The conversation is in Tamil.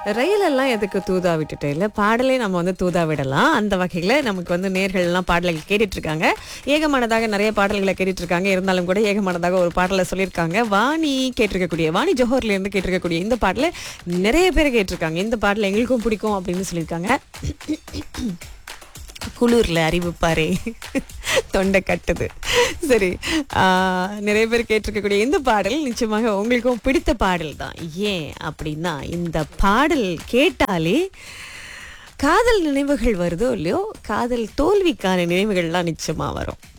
ரயிலெல்லாம் எதுக்கு தூதா விட்டுட்டு இல்லை பாடலே நம்ம வந்து தூதா விடலாம் அந்த வகையில் நமக்கு வந்து நேர்கள்லாம் பாடல்கள் கேட்டுட்டு இருக்காங்க ஏகமானதாக நிறைய பாடல்களை கேட்டுட்டு இருக்காங்க இருந்தாலும் கூட ஏகமானதாக ஒரு பாடலை சொல்லியிருக்காங்க வாணி கேட்டிருக்கக்கூடிய வாணி ஜோஹர்ல இருந்து கேட்டிருக்கக்கூடிய இந்த பாடலை நிறைய பேர் கேட்டிருக்காங்க இந்த பாடல் எங்களுக்கும் பிடிக்கும் அப்படின்னு சொல்லியிருக்காங்க குளிர்ல அறிவிப்பாரே தொண்டை கட்டுது சரி ஆஹ், நிறைய பேர் கேட்டிருக்கக்கூடிய இந்த பாடல் நிச்சயமாக உங்களுக்கும் பிடித்த பாடல் தான் ஏன் அப்படின்னா இந்த பாடல் கேட்டாலே காதல் நினைவுகள் வருதோ இல்லையோ காதல் தோல்விக்கான நினைவுகள்லாம் நிச்சயமா வரும்